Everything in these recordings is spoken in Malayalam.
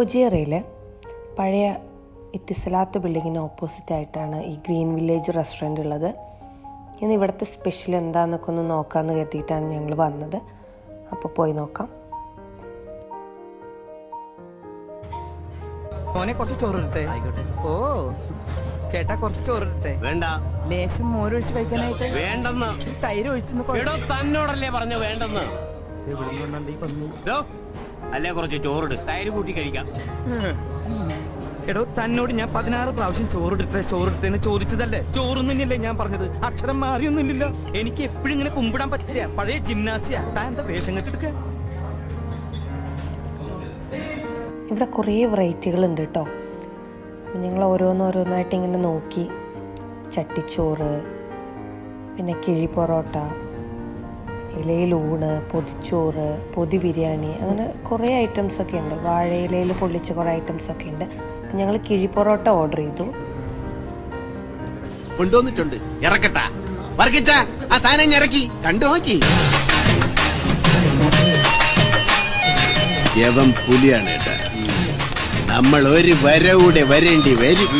ഫുജിയറയിൽ പഴയ ഇത്തിസലാത്ത് ബിൽഡിങ്ങിന് ഓപ്പോസിറ്റ് ആയിട്ടാണ് ഈ ഗ്രീൻ വില്ലേജ് റെസ്റ്റോറൻ്റ് ഉള്ളത് ഇന്ന് ഇവിടുത്തെ സ്പെഷ്യൽ എന്താണെന്നൊക്കെ ഒന്ന് നോക്കാമെന്ന് കരുതിയിട്ടാണ് ഞങ്ങൾ വന്നത് അപ്പോൾ പോയി നോക്കാം മോനെ കുറച്ച് ചോറിട്ടെ ഓ ചേട്ടാ കുറച്ച് ചോറിട്ടെ വേണ്ട ലേശം മോരൊഴിച്ച് കഴിക്കാനായിട്ട് വേണ്ടെന്ന് തൈര് ഒഴിച്ചൊന്ന് കൊ- എടോ തന്നോടല്ലേ പറഞ്ഞു വേണ്ടെന്ന് എവിടുന്ന് കൊണ്ടുവന്നാ ഈ പന്നി? എടോ അല്ലേ കുറച്ച് ചോറിട് തൈര് കൂട്ടി കഴിക്കാം എടോ തന്നോട് ഞാൻ പതിനാറ് പ്രാവശ്യം ചോറിട്ടെ ചോറിട്ടെ എന്ന് ചോദിച്ചതല്ലേ ചോറും തന്നെയല്ലേ ഞാൻ പറഞ്ഞത് അക്ഷരം മാറിയൊന്നുമില്ലല്ലോ എനിക്ക് എപ്പോഴും ഇങ്ങനെ കുമ്പിടാൻ പറ്റില്ല പഴയ ജിംനാസിയ താൻ എന്താ വേഷം കെട്ടെടുക്ക ഇവിടെ കുറേ വെറൈറ്റികൾ ഉണ്ട് കേട്ടോ ഞങ്ങൾ ഓരോന്നോരോന്നായിട്ട് ഇങ്ങനെ നോക്കി ചട്ടിച്ചോറ് പിന്നെ കിഴി പൊറോട്ട ഇലയിൽ ഊണ് പൊതിച്ചോറ് പൊതി ബിരിയാണി അങ്ങനെ കുറേ ഐറ്റംസ് ഒക്കെ ഉണ്ട് വാഴയിലയിൽ പൊള്ളിച്ച കുറേ ഐറ്റംസ് ഒക്കെ ഉണ്ട് അപ്പം ഞങ്ങൾ കിഴി പൊറോട്ട ഓർഡർ ചെയ്തു കൊണ്ടുവന്നിട്ടുണ്ട് ഇറക്കട്ടാ വർക്കിച്ച ആ സാധനം ഇങ്ങ് ഇറക്കി കണ്ടു നോക്കി യവൻ പുലിയാണ് കേട്ടാ നമ്മൾ ഒരു വരവൂടെ വരേണ്ടി വരും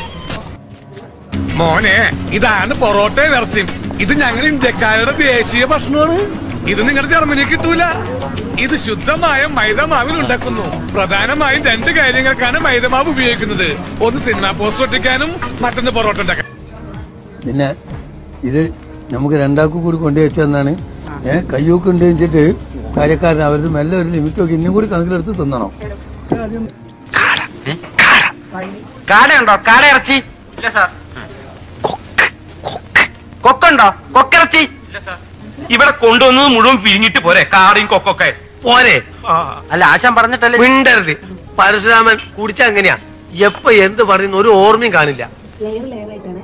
മോനെ ഇതാണ് പൊറോട്ടയും ഇറച്ചിയും ഇത് ഞങ്ങൾ ഇന്ത്യക്കാരുടെ ദേശീയ ഭക്ഷണമാണ് ഇത് നിങ്ങളുടെ ജർമ്മനി കിട്ടൂല ഇത് ശുദ്ധമായ മൈദമാവിൽ ഉണ്ടാക്കുന്നു പ്രധാനമായും രണ്ട് കാര്യങ്ങൾക്കാണ് മൈദമാവ് ഉപയോഗിക്കുന്നത് ഒന്ന് സിനിമ പോസ്റ്റർ ഒട്ടിക്കാനും മറ്റൊന്ന് പൊറോട്ട ഉണ്ടാക്കാൻ പിന്നെ ഇത് നമുക്ക് രണ്ടാൾക്കും കൂടി കൊണ്ടു വെച്ചെന്നാണ് ഏഹ് കയ്യൊക്കെ ഉണ്ട് വെച്ചിട്ട് കാര്യക്കാരൻ അവരത് മെല്ലെ ഒരു ലിമിറ്റ് ഒക്കെ ഇന്നും കൂടി കണക്കിലെടുത്ത് തിന്നണം കാടയുണ്ടോ കാട ഇറച്ചി ഇല്ല സാർ കൊക്കുണ്ടോ കൊക്കിറച്ചി ഇല്ല സാർ ഇവിടെ കൊണ്ടുവന്നത് മുഴുവൻ പിരിഞ്ഞിട്ട് പോരെ കാടയും കൊക്കൊക്കെ പോരെ അല്ല ആശാൻ പറഞ്ഞിട്ടല്ലേ മിണ്ടരുത് പരശുരാമൻ കുടിച്ച എങ്ങനെയാ എപ്പോ എന്ത് പറയുന്ന ഒരു ഓർമ്മയും കാണില്ല ലെയർ ലെയർ ആയിട്ടാണ്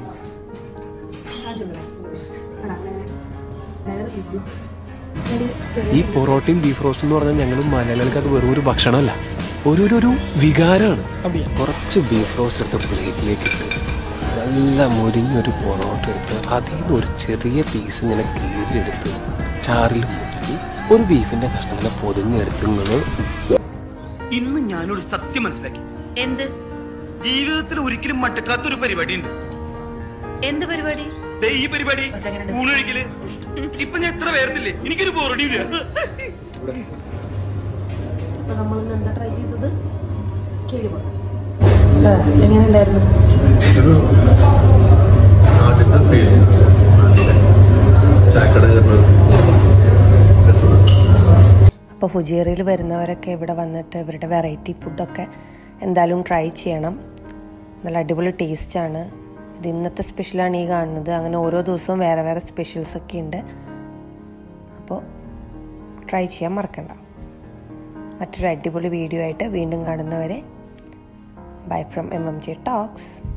ഈ പൊറോട്ടയും ബീഫ് റോസ്റ്റും എന്ന് പറഞ്ഞാൽ ഞങ്ങൾ മലയാളികൾക്ക് അത് വെറും ഒരു ഭക്ഷണമല്ല ഒരു ഒരു ഒരു വികാരമാണ് കുറച്ച് ബീഫ് റോസ്റ്റ് എടുത്ത് പ്ലേറ്റിലേക്ക് ഇട്ട് നല്ല മുരിഞ്ഞൊരു പൊറോട്ട എടുത്ത് അതിൽ നിന്ന് ഒരു ചെറിയ പീസ് ഇങ്ങനെ കീറിയെടുത്ത് ചാറിൽ മുക്കി ഒരു ബീഫിന്റെ കഷ്ണം ഇങ്ങനെ പൊതിഞ്ഞെടുത്ത് നിങ്ങൾ ഇന്ന് ഞാനൊരു സത്യം മനസ്സിലാക്കി എന്ത് ജീവിതത്തിൽ ഒരിക്കലും മട്ടക്കാത്തൊരു പരിപാടി ഉണ്ട് എന്ത് പരിപാടി ദേ ഈ പരിപാടി ഊണൊഴിക്കല് ഇപ്പൊ ഞാൻ എത്ര പേർത്തില്ലേ എനിക്കൊരു ബോറടിയില്ല അപ്പൊ നമ്മൾ ഇന്ന് എന്താ ട്രൈ ചെയ്തത് കിഴിപൊറ എങ്ങനെയുണ്ടായിരുന്നു അപ്പോൾ ഫുജിയറിയിൽ വരുന്നവരൊക്കെ ഇവിടെ വന്നിട്ട് ഇവരുടെ വെറൈറ്റി ഫുഡൊക്കെ എന്തായാലും ട്രൈ ചെയ്യണം നല്ല അടിപൊളി ടേസ്റ്റാണ് ഇത് ഇന്നത്തെ സ്പെഷ്യലാണ് ഈ കാണുന്നത് അങ്ങനെ ഓരോ ദിവസവും വേറെ വേറെ സ്പെഷ്യൽസ് ഒക്കെ ഉണ്ട് അപ്പോൾ ട്രൈ ചെയ്യാൻ മറക്കണ്ട മറ്റൊരു അടിപൊളി വീഡിയോ ആയിട്ട് വീണ്ടും കാണുന്നവരെ bye from M M J talks